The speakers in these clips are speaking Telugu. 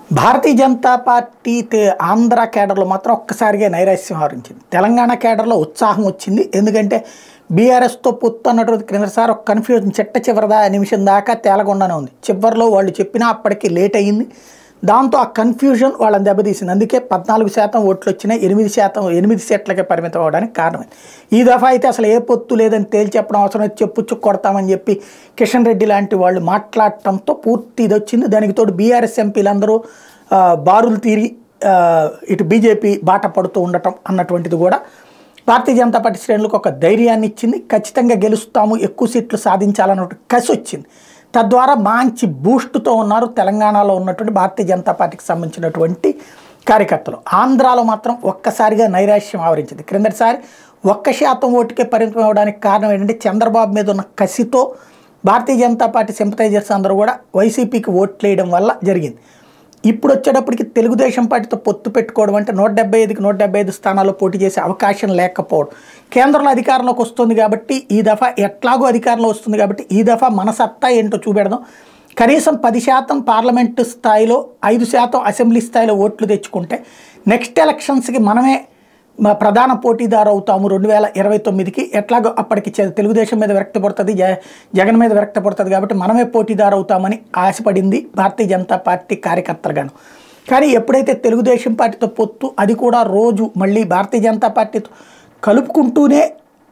భారతీయ జనతా పార్టీ తే- ఆంధ్ర కేడర్లో మాత్రం ఒక్కసారిగా నైరాశ్యం ఆవరించింది తెలంగాణ కేడర్లో ఉత్సాహం వచ్చింది ఎందుకంటే బీఆర్ఎస్తో పొత్తు అన్నటువంటి క్రిందసారి ఒక కన్ఫ్యూజన్ చిట్ట చివరిదా నిమిషం దాకా తేలకుండానే ఉంది చివరిలో వాళ్ళు చెప్పినా అప్పటికి లేట్ అయ్యింది దాంతో ఆ కన్ఫ్యూజన్ వాళ్ళని దెబ్బతీసింది అందుకే పద్నాలుగు శాతం ఓట్లు వచ్చినాయి ఎనిమిది శాతం ఎనిమిది సీట్లకే పరిమితం అవడానికి కారణమైంది ఈ దఫా అయితే అసలు ఏ పొత్తు లేదని తేల్చి చెప్పడం అవసరం అయితే చెప్పుచ్చు కొడతామని చెప్పి కిషన్ రెడ్డి లాంటి వాళ్ళు మాట్లాడటంతో పూర్తి ఇది వచ్చింది దానికి తోడు బీఆర్ఎస్ ఎంపీలందరూ ఆ, బారులు తీరి ఆ, ఇటు బీజేపీ బాట పడుతూ ఉండటం అన్నటువంటిది కూడా భారతీయ జనతా పార్టీ శ్రేణులకు ఒక ధైర్యాన్ని ఇచ్చింది ఖచ్చితంగా గెలుస్తాము ఎక్కువ సీట్లు సాధించాలన్న కసి వచ్చింది తద్వారా మంచి బూస్ట్తో ఉన్నారు తెలంగాణలో ఉన్నటువంటి భారతీయ జనతా పార్టీకి సంబంధించినటువంటి కార్యకర్తలు ఆంధ్రాలో మాత్రం ఒక్కసారిగా నైరాశ్యం ఆవరించింది క్రిందటిసారి ఒక్క శాతం ఓటుకే పరిమితం అవ్వడానికి కారణం ఏంటంటే చంద్రబాబు మీద ఉన్న కసితో భారతీయ జనతా పార్టీ సింపతైజర్స్ అందరూ కూడా వైసీపీకి ఓట్లు వేయడం వల్ల జరిగింది ఇప్పుడు వచ్చేటప్పటికి తెలుగుదేశం పార్టీతో పొత్తు పెట్టుకోవడం అంటే నూట డెబ్బై ఐదుకి నూట డెబ్బై ఐదు స్థానాల్లో పోటీ చేసే అవకాశం లేకపోవడం కేంద్రంలో అధికారంలోకి వస్తుంది కాబట్టి ఈ దఫా ఎట్లాగో అధికారంలో వస్తుంది కాబట్టి ఈ దఫా మన సత్తా ఏంటో చూపెడదాం కనీసం పది శాతం పార్లమెంటు స్థాయిలో ఐదు శాతం అసెంబ్లీ స్థాయిలో ఓట్లు తెచ్చుకుంటే నెక్స్ట్ ఎలక్షన్స్కి మనమే మా ప్రధాన పోటీదారు అవుతాము రెండు వేల ఇరవై తొమ్మిదికి ఎట్లాగో అప్పటికి చె- తెలుగుదేశం మీద విరక్తి పడుతుంది జ జగన్ మీద విరక్తి పడుతుంది కాబట్టి మనమే పోటీదారు అవుతామని ఆశపడింది భారతీయ జనతా పార్టీ కార్యకర్తలుగాను కానీ ఎప్పుడైతే తెలుగుదేశం పార్టీతో పొత్తు అది కూడా రోజు మళ్ళీ భారతీయ జనతా పార్టీతో కలుపుకుంటూనే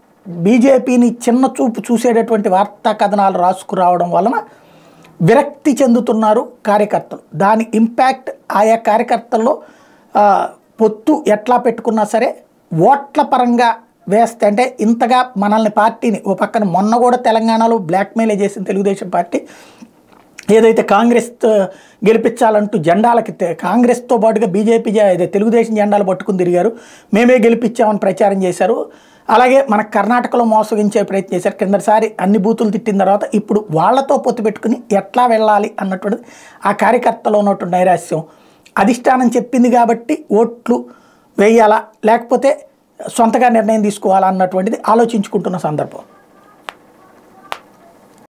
బీజేపీని చిన్న చూపు చూసేటటువంటి వార్తా కథనాలు రాసుకురావడం వలన విరక్తి చెందుతున్నారు కార్యకర్తలు దాని ఇంపాక్ట్ ఆయా కార్యకర్తల్లో ఆ, పొత్తు ఎట్లా పెట్టుకున్నా సరే ఓట్ల పరంగా వేస్తే అంటే ఇంతగా మనల్ని పార్టీని ఓ పక్కన మొన్న కూడా తెలంగాణలో బ్లాక్మెయిల్ చేసిన తెలుగుదేశం పార్టీ ఏదైతే కాంగ్రెస్ తో గెలిపించాలంటూ జెండాలకి తె- కాంగ్రెస్తో పాటుగా బీజేపీ జె- ఇదే తెలుగుదేశం జెండాలు పట్టుకుని తిరిగారు మేమే గెలిపించామని ప్రచారం చేశారు అలాగే మన కర్ణాటకలో మోసగించే ప్రయత్నం చేశారు కిందసారి అన్ని బూతులు తిట్టిన తర్వాత ఇప్పుడు వాళ్ళతో పొత్తు పెట్టుకుని ఎట్లా వెళ్ళాలి అన్నటువంటిది ఆ కార్యకర్తలో ఉన్నటువంటి నైరాస్యం అధిష్టానం చెప్పింది కాబట్టి ఓట్లు వేయాలా లేకపోతే సొంతగా నిర్ణయం తీసుకోవాలా అన్నటువంటిది ఆలోచించుకుంటున్న సందర్భం